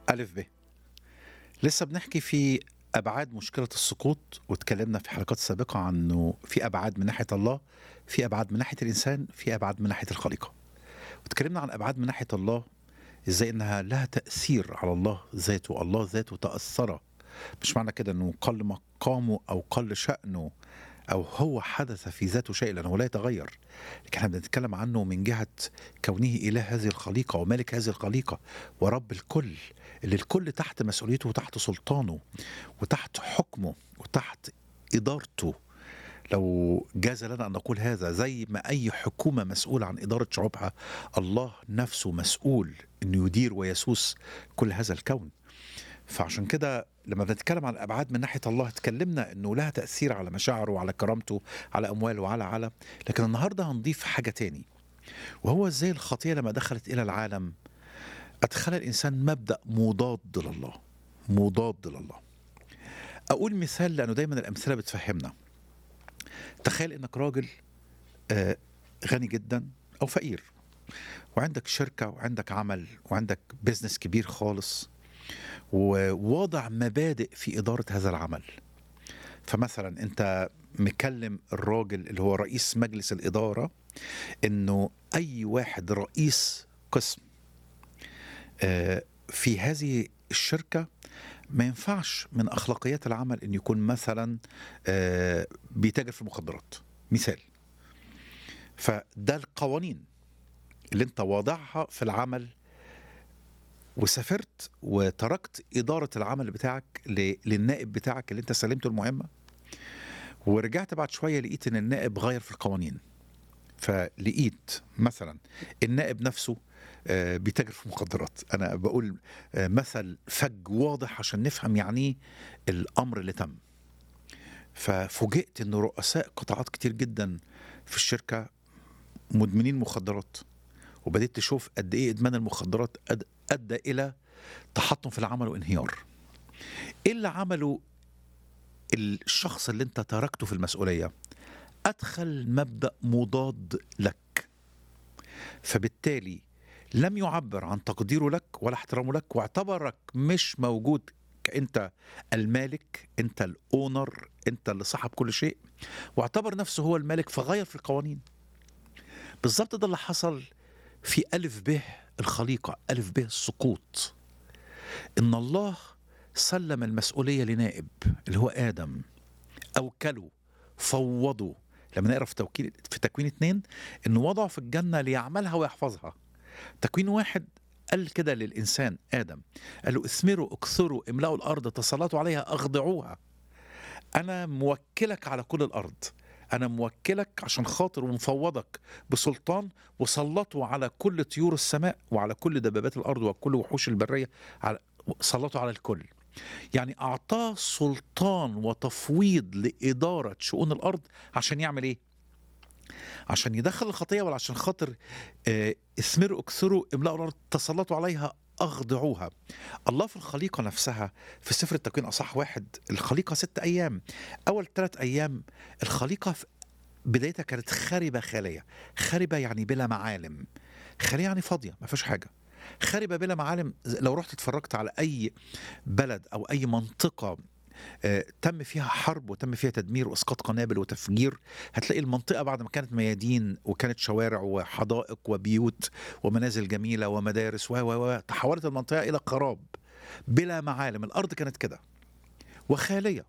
ألف ب لسه بنحكي في أبعاد مشكلة السقوط واتكلمنا في حلقات سابقة عن إنه في أبعاد من ناحية الله في أبعاد من ناحية الإنسان في أبعاد من ناحية الخليقة واتكلمنا عن أبعاد من ناحية الله إزاي إنها لها تأثير على الله ذاته الله ذاته تأثر مش معنى كده إنه قل مقامه أو قل شأنه أو هو حدث في ذاته شيء لأنه لا يتغير لكن احنا بنتكلم عنه من جهة كونه إله هذه الخليقة ومالك هذه الخليقة ورب الكل اللي الكل تحت مسؤوليته وتحت سلطانه وتحت حكمه وتحت إدارته لو جاز لنا أن نقول هذا زي ما أي حكومة مسؤولة عن إدارة شعوبها الله نفسه مسؤول أنه يدير ويسوس كل هذا الكون فعشان كده لما بنتكلم عن الابعاد من ناحيه الله اتكلمنا انه لها تاثير على مشاعره وعلى كرامته على امواله وعلى على لكن النهارده هنضيف حاجه تاني وهو ازاي الخطيه لما دخلت الى العالم ادخل الانسان مبدا مضاد لله مضاد لله اقول مثال لانه دايما الامثله بتفهمنا تخيل انك راجل آه، غني جدا او فقير وعندك شركه وعندك عمل وعندك بيزنس كبير خالص ووضع مبادئ في إدارة هذا العمل فمثلا أنت مكلم الراجل اللي هو رئيس مجلس الإدارة إنه أي واحد رئيس قسم آه، في هذه الشركة ما ينفعش من أخلاقيات العمل إن يكون مثلا آه، بيتاجر في المخدرات مثال فده القوانين اللي انت واضعها في العمل وسافرت وتركت إدارة العمل بتاعك ل- للنائب بتاعك اللي انت سلمته المهمة ورجعت بعد شوية لقيت ان النائب غير في القوانين فلقيت مثلا النائب نفسه آه، بيتاجر في مخدرات انا بقول آه، مثل فج واضح عشان نفهم يعني ايه الامر اللي تم ففوجئت ان رؤساء قطاعات كتير جدا في الشركه مدمنين مخدرات وبدأت تشوف قد ايه ادمان المخدرات أد- ادى الى تحطم في العمل وانهيار ايه اللي عمله الشخص اللي انت تركته في المسؤوليه ادخل مبدا مضاد لك فبالتالي لم يعبر عن تقديره لك ولا احترامه لك واعتبرك مش موجود كأنت المالك انت الاونر انت اللي صاحب كل شيء واعتبر نفسه هو المالك فغير في القوانين بالظبط ده اللي حصل في ألف به الخليقة ألف به السقوط إن الله سلم المسؤولية لنائب اللي هو آدم أوكله فوضه لما نقرا في توكيل في تكوين اتنين انه وضعه في الجنه ليعملها ويحفظها تكوين واحد قال كده للانسان ادم قال له اثمروا اكثروا املأوا الارض تسلطوا عليها اخضعوها انا موكلك على كل الارض انا موكلك عشان خاطر ومفوضك بسلطان وسلطوا على كل طيور السماء وعلى كل دبابات الارض وكل وحوش البريه على سلطوا على الكل يعني اعطاه سلطان وتفويض لاداره شؤون الارض عشان يعمل ايه عشان يدخل الخطيه ولا عشان خاطر آه، اثمروا اكثروا املأوا الارض تسلطوا عليها اخضعوها الله في الخليقه نفسها في سفر التكوين اصح واحد الخليقه ست ايام اول ثلاث ايام الخليقه في بدايتها كانت خربه خاليه خربه يعني بلا معالم خاليه يعني فاضيه ما فيهاش حاجه خربه بلا معالم لو رحت اتفرجت على اي بلد او اي منطقه آه، تم فيها حرب وتم فيها تدمير واسقاط قنابل وتفجير هتلاقي المنطقه بعد ما كانت ميادين وكانت شوارع وحدائق وبيوت ومنازل جميله ومدارس و و و تحولت المنطقه الى خراب بلا معالم الارض كانت كده وخاليه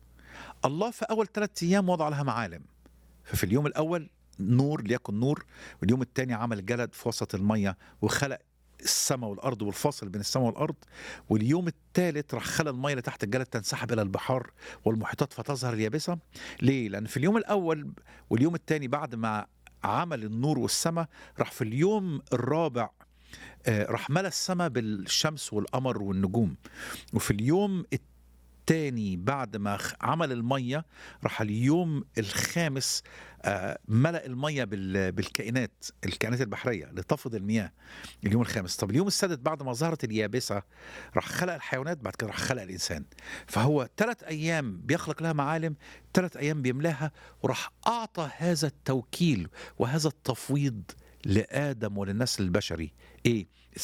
الله في اول ثلاث ايام وضع لها معالم ففي اليوم الاول نور ليكن نور واليوم الثاني عمل جلد في وسط الميه وخلق السماء والارض والفاصل بين السماء والارض واليوم الثالث راح خلى الميه اللي تحت الجلد تنسحب الى البحار والمحيطات فتظهر اليابسه ليه لان في اليوم الاول واليوم الثاني بعد ما عمل النور والسماء راح في اليوم الرابع آه، راح ملا السماء بالشمس والقمر والنجوم وفي اليوم الثاني بعد ما خ- عمل الميه راح اليوم الخامس آه، ملأ الميه بال- بالكائنات الكائنات البحريه لتفض المياه اليوم الخامس طب اليوم السادس بعد ما ظهرت اليابسه راح خلق الحيوانات بعد كده راح خلق الانسان فهو ثلاث ايام بيخلق لها معالم ثلاث ايام بيملاها وراح اعطى هذا التوكيل وهذا التفويض لادم وللنسل البشري ايه